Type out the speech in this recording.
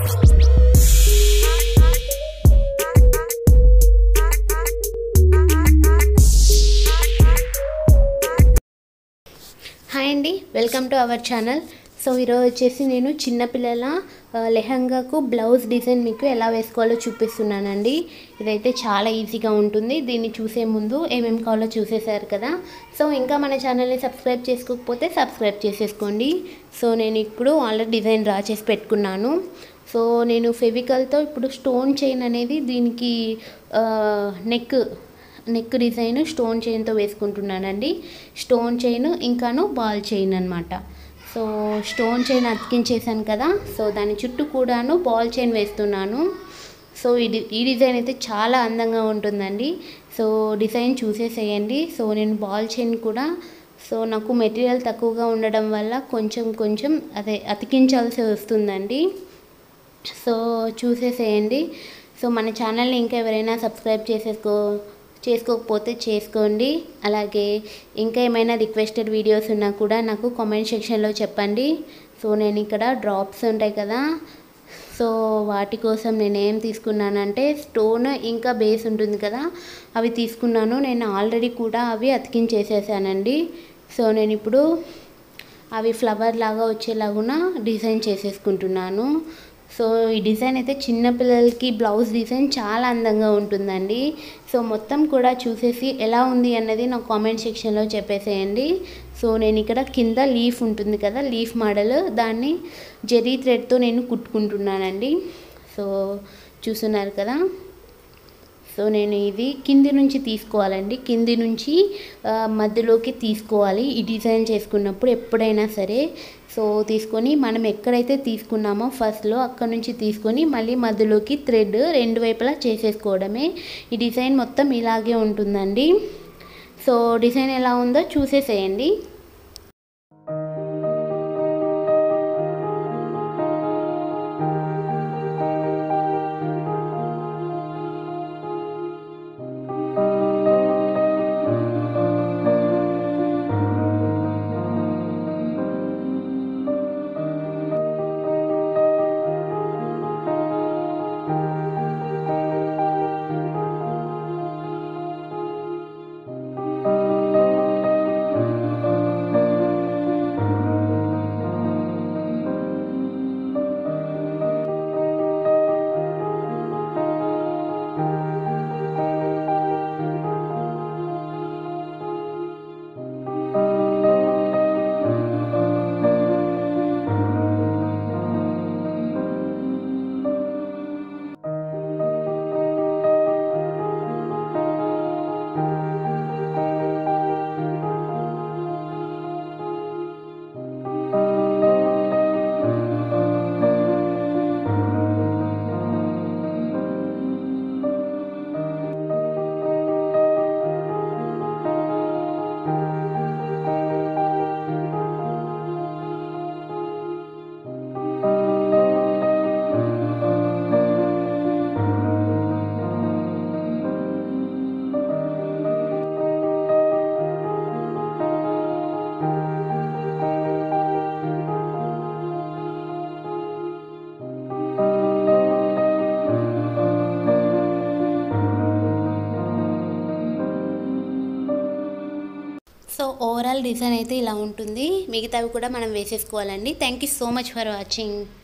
hi అండి welcome to our channel so ఈరోజు వచ్చేసి నేను చిన్నపిల్లల ఆ, లెహంగాకు బ్లౌజ్ డిజైన్ మీకు ఎలా వేసుకోవాలో చూపిస్తున్నానండి ఇదైతే చాలా ఈజీగా ఉంటుంది దీన్ని చూసే ముందు ఏమేమి కావాలో చూసేశారు కదా సో ఇంకా మన ఛానల్ని సబ్స్క్రైబ్ చేసుకోకపోతే సబ్స్క్రైబ్ చేసేసుకోండి సో నేను ఇప్పుడు ఆల్రెడీ డిజైన్ డ్రా చేసి పెట్టుకున్నాను సో నేను ఫెవికల్తో ఇప్పుడు స్టోన్ చైన్ అనేది దీనికి నెక్ నెక్ డిజైన్ స్టోన్ చైన్తో వేసుకుంటున్నానండి స్టోన్ చైన్ ఇంకాను బాల్ చైన్ అనమాట సో స్టోన్ చైన్ అతికించేసాను కదా సో దాని చుట్టూ కూడాను బాల్ చైన్ వేస్తున్నాను సో ఇది ఈ డిజైన్ అయితే చాలా అందంగా ఉంటుందండి సో డిజైన్ చూసేసేయండి సో నేను బాల్ చైన్ కూడా సో నాకు మెటీరియల్ తక్కువగా ఉండడం వల్ల కొంచెం కొంచెం అదే అతికించాల్సి వస్తుందండి సో చూసేసేయండి సో మన ఛానల్ని ఇంకా ఎవరైనా సబ్స్క్రైబ్ చేసేసుకో చేసుకోకపోతే చేసుకోండి అలాగే ఇంకా ఏమైనా రిక్వెస్టెడ్ వీడియోస్ ఉన్నా కూడా నాకు కామెంట్ సెక్షన్లో చెప్పండి సో నేను ఇక్కడ డ్రాప్స్ ఉంటాయి కదా సో వాటి కోసం నేను ఏం తీసుకున్నానంటే స్టోన్ ఇంకా బేస్ ఉంటుంది కదా అవి తీసుకున్నాను నేను ఆల్రెడీ కూడా అవి అతికించేసేసానండి సో నేను ఇప్పుడు అవి ఫ్లవర్ లాగా వచ్చేలాగున డిజైన్ చేసేసుకుంటున్నాను సో ఈ డిజైన్ అయితే చిన్నపిల్లలకి బ్లౌజ్ డిజైన్ చాలా అందంగా ఉంటుందండి సో మొత్తం కూడా చూసేసి ఎలా ఉంది అన్నది నా కామెంట్ సెక్షన్లో చెప్పేసేయండి సో నేను ఇక్కడ కింద లీఫ్ ఉంటుంది కదా లీఫ్ మోడల్ దాన్ని జెరీ థ్రెడ్తో నేను కుట్టుకుంటున్నానండి సో చూస్తున్నారు కదా సో నేను ఇది కింది నుంచి తీసుకోవాలండి కింది నుంచి ఆ, మధ్యలోకి తీసుకోవాలి ఈ డిజైన్ చేసుకున్నప్పుడు ఎప్పుడైనా సరే సో తీసుకొని మనం ఎక్కడైతే తీసుకున్నామో ఫస్ట్లో అక్కడ నుంచి తీసుకొని మళ్ళీ మధ్యలోకి థ్రెడ్ రెండు వైపులా చేసేసుకోవడమే ఈ డిజైన్ మొత్తం ఇలాగే ఉంటుందండి సో డిజైన్ ఎలా ఉందో చూసేసేయండి సో ఓవరాల్ డిజైన్ అయితే ఇలా ఉంటుంది మిగతావి కూడా మనం వేసేసుకోవాలండి thank you so much for watching